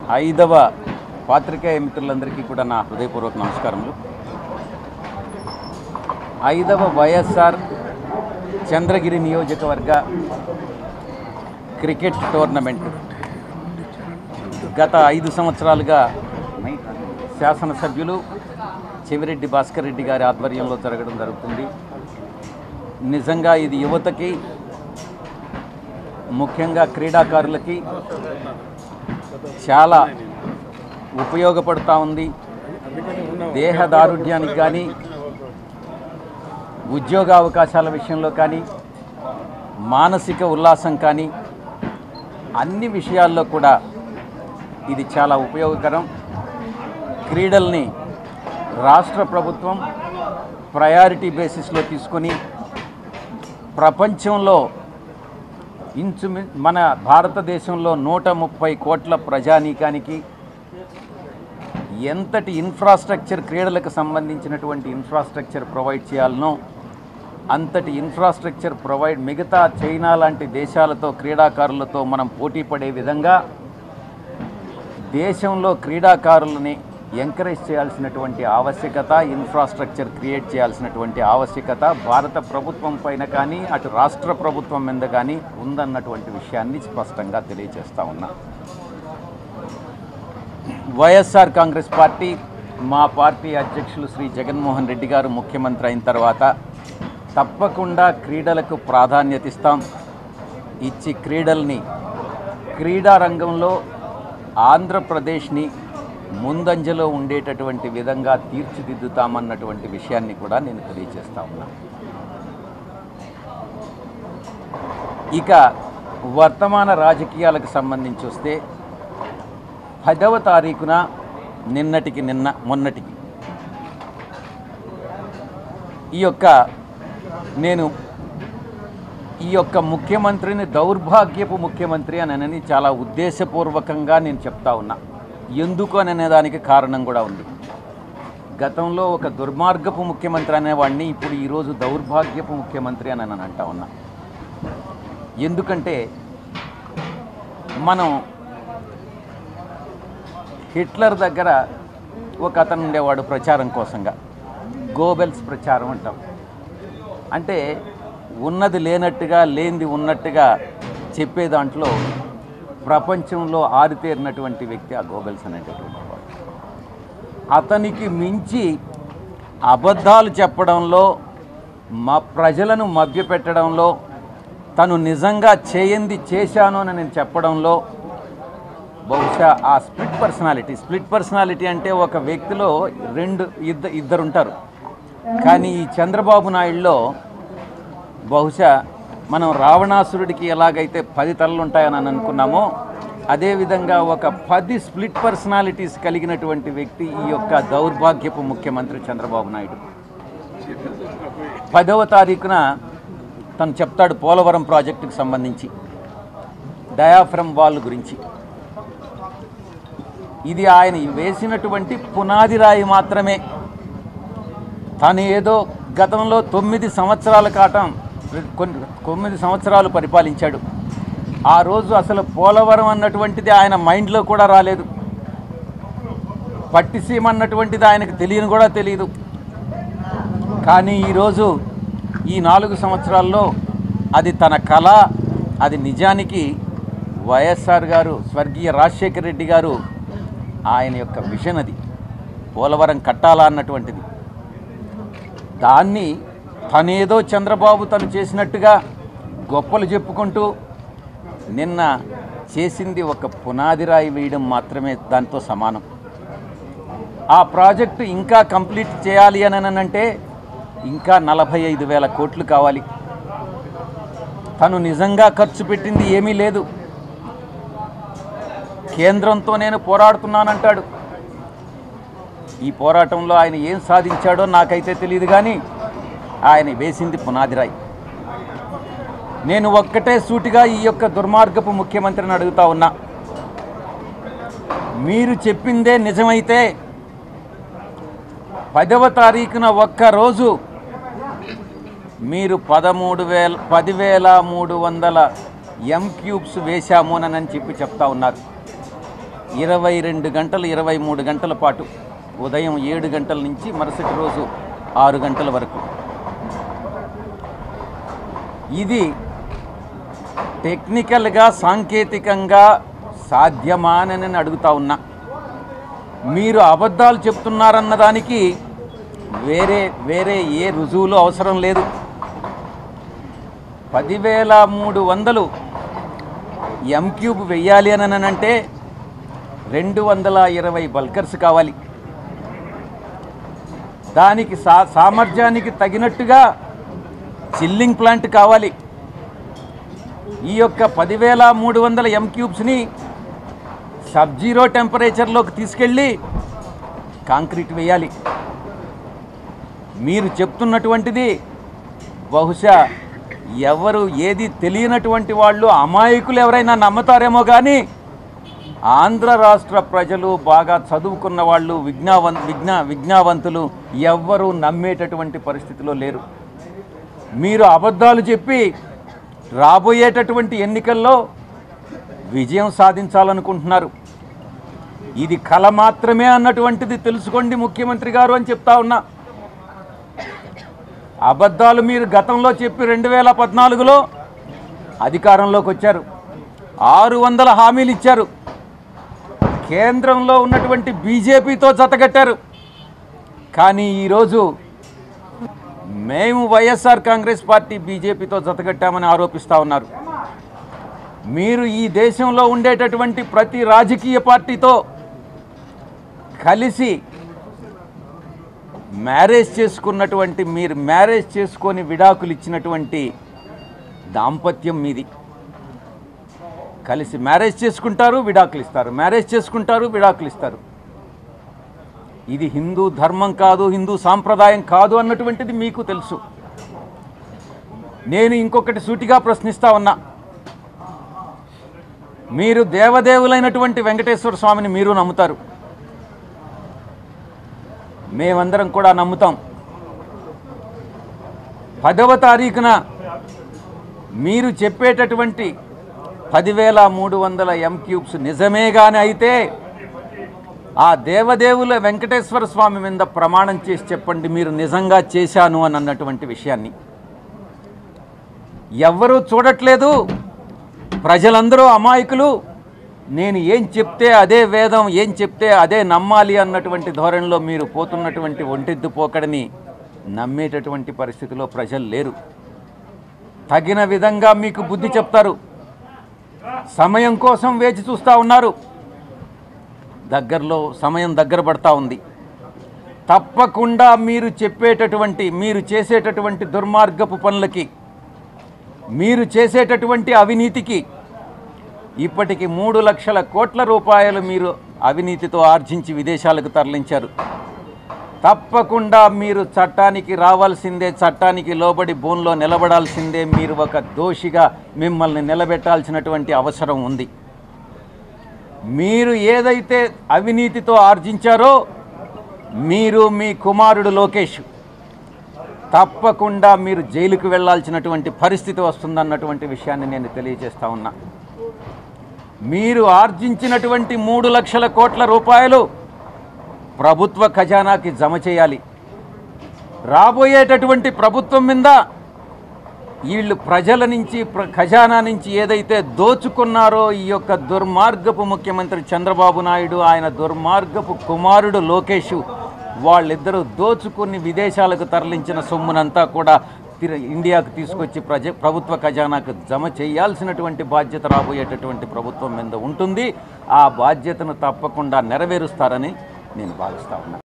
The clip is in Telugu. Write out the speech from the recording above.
ఐదవ పాత్రికేయ మిత్రులందరికీ కూడా నా హృదయపూర్వక నమస్కారములు ఐదవ వైఎస్ఆర్ చంద్రగిరి నియోజకవర్గ క్రికెట్ టోర్నమెంట్ గత ఐదు సంవత్సరాలుగా శాసనసభ్యులు చెవిరెడ్డి భాస్కర్ రెడ్డి గారి ఆధ్వర్యంలో జరగడం జరుగుతుంది నిజంగా ఇది యువతకి ముఖ్యంగా క్రీడాకారులకి చాలా ఉపయోగపడుతూ ఉంది దేహ దారుఢ్యానికి కానీ ఉద్యోగ అవకాశాల విషయంలో కానీ మానసిక ఉల్లాసం కానీ అన్ని విషయాల్లో కూడా ఇది చాలా ఉపయోగకరం క్రీడల్ని రాష్ట్ర ప్రభుత్వం ప్రయారిటీ బేసిస్లో తీసుకొని ప్రపంచంలో ఇంచుమి మన భారతదేశంలో నూట ముప్పై కోట్ల ప్రజానీకానికి ఎంతటి ఇన్ఫ్రాస్ట్రక్చర్ క్రీడలకు సంబంధించినటువంటి ఇన్ఫ్రాస్ట్రక్చర్ ప్రొవైడ్ చేయాలనో అంతటి ఇన్ఫ్రాస్ట్రక్చర్ ప్రొవైడ్ మిగతా చైనా లాంటి దేశాలతో క్రీడాకారులతో మనం పోటీ పడే విధంగా దేశంలో క్రీడాకారులని ఎంకరేజ్ చేయాల్సినటువంటి ఆవశ్యకత ఇన్ఫ్రాస్ట్రక్చర్ క్రియేట్ చేయాల్సినటువంటి ఆవశ్యకత భారత ప్రభుత్వం పైన కానీ అటు రాష్ట్ర ప్రభుత్వం మీద కానీ ఉందన్నటువంటి విషయాన్ని స్పష్టంగా తెలియజేస్తా ఉన్నా వైఎస్ఆర్ కాంగ్రెస్ పార్టీ మా పార్టీ అధ్యక్షులు శ్రీ జగన్మోహన్ రెడ్డి గారు ముఖ్యమంత్రి అయిన తర్వాత తప్పకుండా క్రీడలకు ప్రాధాన్యత ఇస్తాం ఇచ్చి క్రీడల్ని క్రీడా రంగంలో ఆంధ్రప్రదేశ్ని ముందంజలో ఉండేటటువంటి విధంగా తీర్చిదిద్దుతామన్నటువంటి విషయాన్ని కూడా నేను తెలియజేస్తా ఉన్నా ఇక వర్తమాన రాజకీయాలకు సంబంధించి వస్తే పదవ తారీఖున నిన్నటికి నిన్న మొన్నటికి ఈ యొక్క నేను ఈ యొక్క ముఖ్యమంత్రిని దౌర్భాగ్యపు ముఖ్యమంత్రి అని అనని చాలా ఉద్దేశపూర్వకంగా నేను చెప్తా ఉన్నా ఎందుకు అని అనేదానికి కారణం కూడా ఉంది గతంలో ఒక దుర్మార్గపు ముఖ్యమంత్రి అనేవాడిని ఇప్పుడు ఈరోజు దౌర్భాగ్యపు ముఖ్యమంత్రి అని నేను అంటా ఉన్నా ఎందుకంటే మనం హిట్లర్ దగ్గర ఒక అతను ఉండేవాడు ప్రచారం కోసంగా గోబెల్స్ ప్రచారం అంటాం అంటే ఉన్నది లేనట్టుగా లేనిది ఉన్నట్టుగా చెప్పే దాంట్లో ప్రపంచంలో ఆరితేరినటువంటి వ్యక్తి ఆ గోబెల్స్ అనేటటువంటి వాడు అతనికి మించి అబద్ధాలు చెప్పడంలో మా ప్రజలను మభ్యపెట్టడంలో తను నిజంగా చేయంది చేశాను అని నేను చెప్పడంలో బహుశా ఆ స్ప్లిట్ పర్సనాలిటీ స్ప్లిట్ పర్సనాలిటీ అంటే ఒక వ్యక్తిలో రెండు ఇద్ద ఇద్దరు ఉంటారు కానీ ఈ చంద్రబాబు నాయుడులో బహుశా మనం రావణాసురుడికి ఎలాగైతే పది తలలు ఉంటాయని అని అనుకున్నామో అదేవిధంగా ఒక పది స్ప్లిట్ పర్సనాలిటీస్ కలిగినటువంటి వ్యక్తి ఈ యొక్క దౌర్భాగ్యపు ముఖ్యమంత్రి చంద్రబాబు నాయుడు పదవ తారీఖున తను చెప్తాడు పోలవరం ప్రాజెక్టుకు సంబంధించి డయాఫ్రమ్ వాల్ గురించి ఇది ఆయన వేసినటువంటి పునాది రాయి మాత్రమే తను ఏదో గతంలో తొమ్మిది సంవత్సరాల కాటం కొన్ని తొమ్మిది సంవత్సరాలు పరిపాలించాడు ఆ రోజు అసలు పోలవరం అన్నటువంటిది ఆయన మైండ్లో కూడా రాలేదు పట్టిసీమ అన్నటువంటిది ఆయనకు తెలియని కూడా తెలియదు కానీ ఈరోజు ఈ నాలుగు సంవత్సరాల్లో అది తన కళ అది నిజానికి వైఎస్ఆర్ గారు స్వర్గీయ రాజశేఖర రెడ్డి గారు ఆయన యొక్క విజన్ అది పోలవరం కట్టాలా అన్నటువంటిది దాన్ని తనేదో చంద్రబాబు తను చేసినట్టుగా గొప్పలు చెప్పుకుంటూ నిన్న చేసింది ఒక పునాది రాయి వేయడం మాత్రమే దాంతో సమానం ఆ ప్రాజెక్టు ఇంకా కంప్లీట్ చేయాలి అని అంటే ఇంకా నలభై ఐదు వేల కోట్లు కావాలి తను నిజంగా ఖర్చు పెట్టింది ఏమీ లేదు కేంద్రంతో నేను పోరాడుతున్నానంటాడు ఈ పోరాటంలో ఆయన ఏం సాధించాడో నాకైతే తెలియదు కానీ ఆయన వేసింది పునాదిరాయి నేను ఒక్కటే సూటిగా ఈ యొక్క దుర్మార్గపు ముఖ్యమంత్రిని అడుగుతా ఉన్నా మీరు చెప్పిందే నిజమైతే పదవ తారీఖున ఒక్కరోజు మీరు పదమూడు వేల పదివేల మూడు వందల ఎం క్యూబ్స్ వేశాము అని చెప్పి చెప్తా ఉన్నారు ఇరవై రెండు గంటలు ఇరవై మూడు గంటల పాటు ఉదయం ఏడు గంటల నుంచి మరుసటి రోజు ఆరు గంటల వరకు ఇది టెక్నికల్గా సాంకేతికంగా సాధ్యమానని అడుగుతా ఉన్నా మీరు అబద్ధాలు చెప్తున్నారన్న దానికి వేరే వేరే ఏ రుజువులు అవసరం లేదు పదివేల మూడు వందలు ఎం క్యూబ్ వెయ్యాలి అని అంటే రెండు వందల ఇరవై బల్కర్స్ కావాలి దానికి సా సామర్థ్యానికి తగినట్టుగా చిల్లింగ్ ప్లాంట్ కావాలి ఈ యొక్క పదివేల మూడు వందల ఎం క్యూబ్స్ని సబ్ జీరో టెంపరేచర్లోకి తీసుకెళ్ళి కాంక్రీట్ వేయాలి మీరు చెప్తున్నటువంటిది బహుశా ఎవరు ఏది తెలియనటువంటి వాళ్ళు అమాయకులు ఎవరైనా నమ్ముతారేమో కానీ ఆంధ్ర రాష్ట్ర ప్రజలు బాగా చదువుకున్న వాళ్ళు విజ్ఞావం విజ్ఞా విజ్ఞావంతులు ఎవ్వరూ నమ్మేటటువంటి పరిస్థితిలో లేరు మీరు అబద్ధాలు చెప్పి రాబోయేటటువంటి ఎన్నికల్లో విజయం సాధించాలనుకుంటున్నారు ఇది కళ మాత్రమే అన్నటువంటిది తెలుసుకోండి ముఖ్యమంత్రి గారు అని చెప్తా ఉన్నా అబద్ధాలు మీరు గతంలో చెప్పి రెండు వేల పద్నాలుగులో అధికారంలోకి వచ్చారు ఆరు వందల హామీలు ఇచ్చారు కేంద్రంలో ఉన్నటువంటి బీజేపీతో జతగట్టారు కానీ ఈరోజు మేము వైఎస్ఆర్ కాంగ్రెస్ పార్టీ బీజేపీతో జతగట్టామని ఆరోపిస్తూ ఉన్నారు మీరు ఈ దేశంలో ఉండేటటువంటి ప్రతి రాజకీయ పార్టీతో కలిసి మ్యారేజ్ చేసుకున్నటువంటి మీరు మ్యారేజ్ చేసుకొని విడాకులు ఇచ్చినటువంటి దాంపత్యం మీది కలిసి మ్యారేజ్ చేసుకుంటారు విడాకులు ఇస్తారు మ్యారేజ్ చేసుకుంటారు విడాకులు ఇస్తారు ఇది హిందూ ధర్మం కాదు హిందూ సాంప్రదాయం కాదు అన్నటువంటిది మీకు తెలుసు నేను ఇంకొకటి సూటిగా ప్రశ్నిస్తా ఉన్నా మీరు దేవదేవులైనటువంటి వెంకటేశ్వర స్వామిని మీరు నమ్ముతారు మేమందరం కూడా నమ్ముతాం పదవ తారీఖున మీరు చెప్పేటటువంటి పదివేల మూడు వందల ఎం క్యూబ్స్ నిజమేగానే అయితే ఆ దేవదేవుల వెంకటేశ్వర స్వామి మీద ప్రమాణం చేసి చెప్పండి మీరు నిజంగా చేశాను అని అన్నటువంటి విషయాన్ని ఎవ్వరూ చూడట్లేదు ప్రజలందరూ అమాయకులు నేను ఏం చెప్తే అదే వేదం ఏం చెప్తే అదే నమ్మాలి అన్నటువంటి ధోరణిలో మీరు పోతున్నటువంటి ఒంటెద్దు పోకడని నమ్మేటటువంటి పరిస్థితిలో ప్రజలు లేరు తగిన విధంగా మీకు బుద్ధి చెప్తారు సమయం కోసం వేచి చూస్తూ ఉన్నారు దగ్గరలో సమయం దగ్గర పడతా ఉంది తప్పకుండా మీరు చెప్పేటటువంటి మీరు చేసేటటువంటి దుర్మార్గపు పనులకి మీరు చేసేటటువంటి అవినీతికి ఇప్పటికి మూడు లక్షల కోట్ల రూపాయలు మీరు అవినీతితో ఆర్జించి విదేశాలకు తరలించారు తప్పకుండా మీరు చట్టానికి రావాల్సిందే చట్టానికి లోబడి బోన్లో నిలబడాల్సిందే మీరు ఒక దోషిగా మిమ్మల్ని నిలబెట్టాల్సినటువంటి అవసరం ఉంది మీరు ఏదైతే అవినీతితో ఆర్జించారో మీరు మీ కుమారుడు లోకేష్ తప్పకుండా మీరు జైలుకు వెళ్ళాల్సినటువంటి పరిస్థితి వస్తుందన్నటువంటి విషయాన్ని నేను తెలియజేస్తా ఉన్నా మీరు ఆర్జించినటువంటి మూడు లక్షల కోట్ల రూపాయలు ప్రభుత్వ ఖజానాకి జమ చేయాలి రాబోయేటటువంటి ప్రభుత్వం మీద వీళ్ళు ప్రజల నుంచి ప్ర- ఖజానా నుంచి ఏదైతే దోచుకున్నారో ఈ యొక్క దుర్మార్గపు ముఖ్యమంత్రి చంద్రబాబు నాయుడు ఆయన దుర్మార్గపు కుమారుడు లోకేష్ వాళ్ళిద్దరూ దోచుకుని విదేశాలకు తరలించిన సొమ్మునంతా కూడా తిర- ఇండియాకు తీసుకొచ్చి ప్రజ ప్రభుత్వ ఖజానాకు జమ చేయాల్సినటువంటి బాధ్యత రాబోయేటటువంటి ప్రభుత్వం మీద ఉంటుంది ఆ బాధ్యతను తప్పకుండా నెరవేరుస్తారని నేను భావిస్తా ఉన్నాను